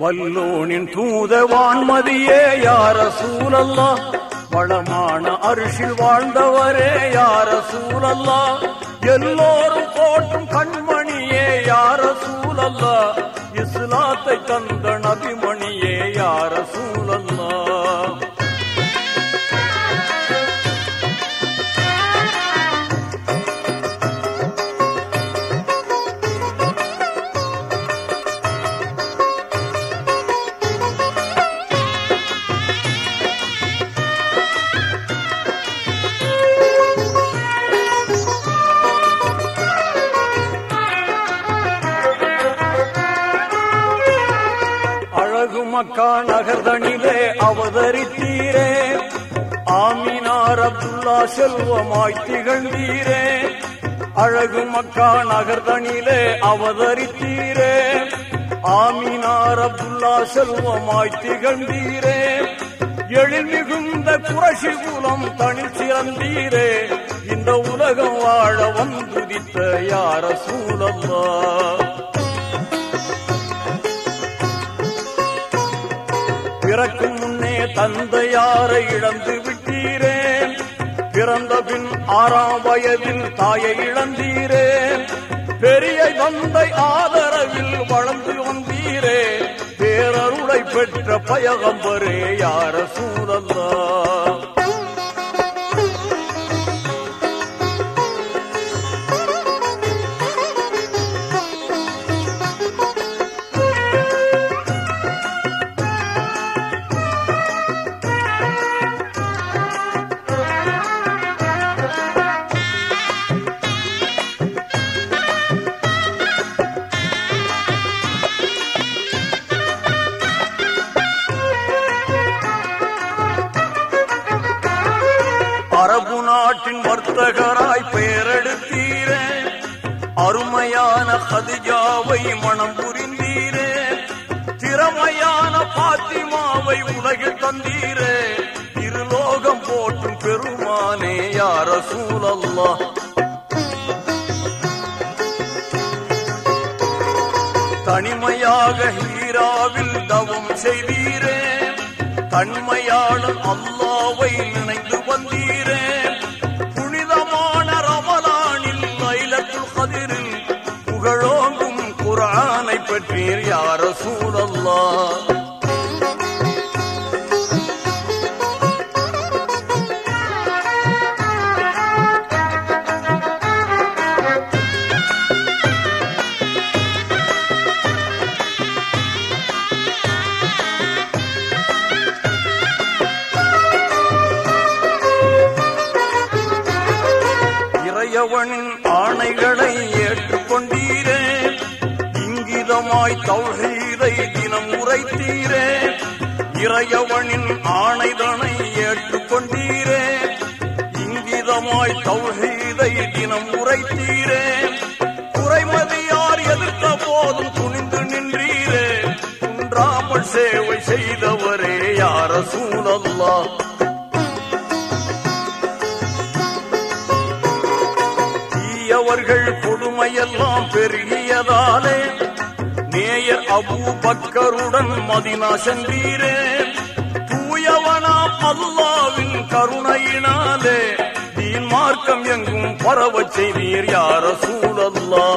வல்லோனின் தூத வான்மதியே யார சூழல்லா வளமான அரிசில் வாழ்ந்தவரே யார சூழல்லா எல்லோரும் போற்றும் கண்மணியே யார சூழல்லா இஸ்லாத்தை தந்த நபிமணியே யார சூழல்லா அழகு மக்கா நகர்தனிலே அவதரித்தீரே ஆமினார் அப்துல்லா செல்வமாய் திகழ்ந்தீரே அழகு மக்கா நகர்தனிலே அவதரித்தீரே ஆமினார் அப்துல்லா செல்வமாய் திகழ்ந்தீரே எழில் மிகுந்த குரஷி குலம் தனில் சிறந்தீரே இந்த உலகம் வாழ வந்துதித்த யார சூழல்லா பிறக்கும் முன்னே தந்தையாரை இழந்து விட்டீரே பிறந்த பின் ஆறாம் வயதில் தாயை இழந்தீரே பெரிய தந்தை ஆதரவில் வளர்ந்து வந்தீரே பேரருளை பெற்ற பயகம்பரே யார சூழல்லா அரபு நாட்டின் வர்த்தகராய் பெயரெடுத்தீரே அருமையான ஹதிஜாவை மனம் புரிந்தீரே திறமையான பாத்திமாவை உலகில் தந்தீரே இருலோகம் போற்றும் பெருமானே யார சூழல்லா தனிமையாக ஹீராவில் தவம் செய்தீரே தன்மையாளன் அல்லாவை நினைந்து வந்தீரே புனிதமான ரமலானில் லைலத்துல் கதிரில் புகழோங்கும் குர்ஆனை பெற்றீர் யார சூழல்லா இறையவனின் ஆணைகளை ஏற்றுக்கொண்டீரே இங்கிதமாய் தௌஹீதை தினம் உரைத்தீரே இறையவனின் ஆணைதனை ஏற்றுக்கொண்டீரே இங்கிதமாய் தௌஹீதை தினம் உரைத்தீரே குறைமதியார் எதிர்த்த போதும் துணிந்து நின்றீரே குன்றாமல் சேவை செய்தவரே யார சூழல்லா தீயவர்கள் கொடுமையெல்லாம் பெருகியதாலே நேயர் அபூ பக்கருடன் மதினா சென்றீரே தூயவனாம் அல்லாவின் கருணையினாலே தீன் மார்க்கம் எங்கும் பரவச் செய்தீர் யார சூழல்லா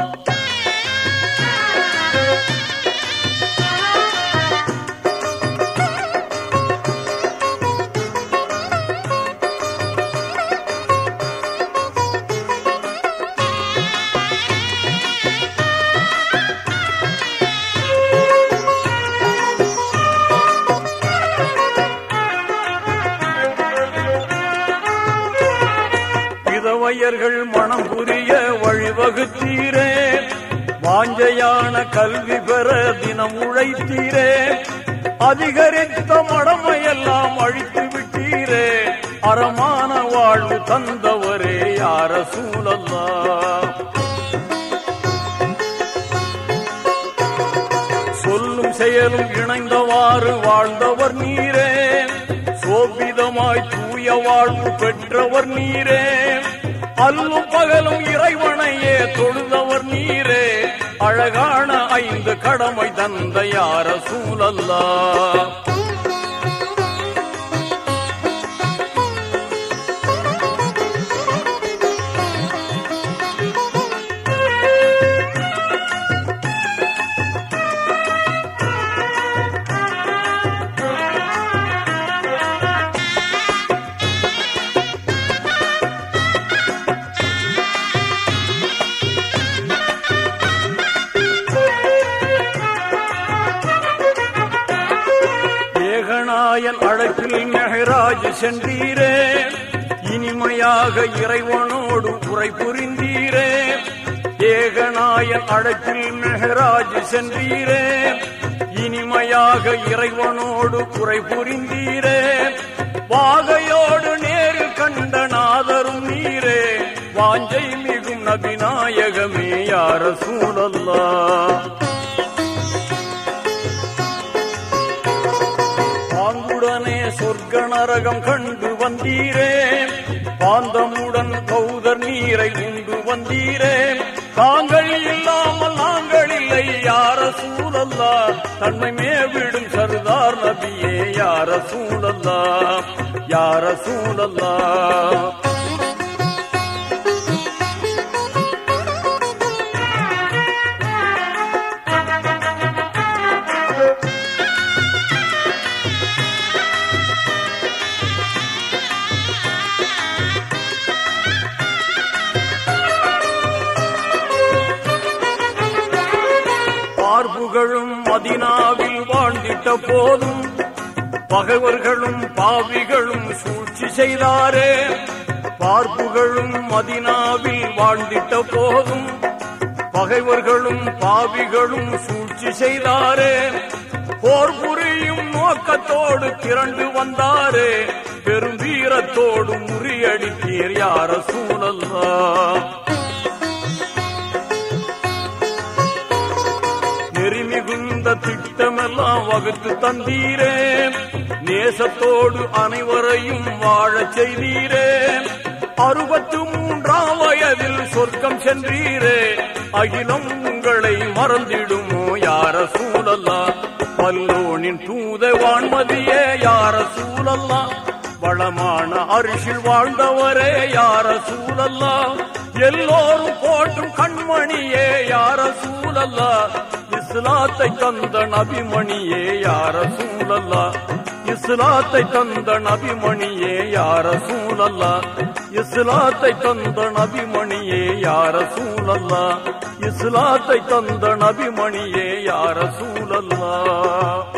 விதவையர்கள் மனம் புரிய வழிவகுத்தீரே வாஞ்சையான கல்வி பெற தினம் உழைத்தீரே அதிகரித்த மடமையெல்லாம் அழித்து விட்டீரே அறமான வாழ்வு தந்தவரே யார சூழல்லா சொல்லும் செயலும் இணைந்தவாறு வாழ்ந்தவர் நீரே சோபிதமாய் தூய வாழ்வு பெற்றவர் நீரே அல்லும் பகலும் இறைவனையே தொழுதவர் நீரே அழகான ஐந்து கடமை தந்த யார சூழல்லா ஏகநாயன் அழைப்பில் மெஹராஜ் சென்றீரே இனிமையாக இறைவனோடு உரை புரிந்தீரே ஏகநாயன் அழைப்பில் மெஹராஜ் சென்றீரே இனிமையாக இறைவனோடு உரை புரிந்தீரே வாகையோடு நேரில் கண்ட நாதரும் நீரே வாஞ்சை மிகும் நபிநாயகமே யார சூழல்லா பாங்குடனே சொர்க்க நரகம் கண்டு வந்தீரே பாந்தமுடன் கௌதர் நீரை உண்டு வந்தீரே தாங்கள் இல்லாமல் நாங்கள் இல்லை யார சூழல்லா தன்மை மேவிடும் சர்தார் நபியே யார சூழல்லா யார சூழல்லா பார்ப்புகளும் மதினாவில் வாழ்ந்திட்ட போதும் பகைவர்களும் பாவிகளும் சூழ்ச்சி செய்தாரே பார்ப்புகளும் மதினாவில் வாழ்ந்திட்ட போதும் பகைவர்களும் பாவிகளும் சூழ்ச்சி செய்தாரே போர் புரியும் நோக்கத்தோடு திரண்டு வந்தாரே பெரும் வீரத்தோடு முறியடித்தீர் யார சூழல்லா நெறிமிகுந்த திட்டமெல்லாம் வகுத்து தந்தீரே நேசத்தோடு அனைவரையும் வாழச் செய்தீரே அறுபத்து மூன்றாம் வயதில் சொர்க்கம் சென்றீரே அகிலம் உங்களை மறந்திடுமோ யார சூழல்லா பல்லோனின் தூத வான்மதியே யார சூழல்லா வளமான அரிசில் வாழ்ந்தவரே யார சூழல்லா எல்லோரும் போற்றும் கண்மணியே யார சூழல்லா இஸ்லாத்தை தந்த நபிமணியே யார சூழல்லா இஸ்லாத்தை தந்த நபிமணியே யார சூழல்லா இஸ்லாத்தை தந்த நபிமணியே யார சூழல்லா இஸ்லாத்தை தந்த நபிமணியே யார சூழல்லா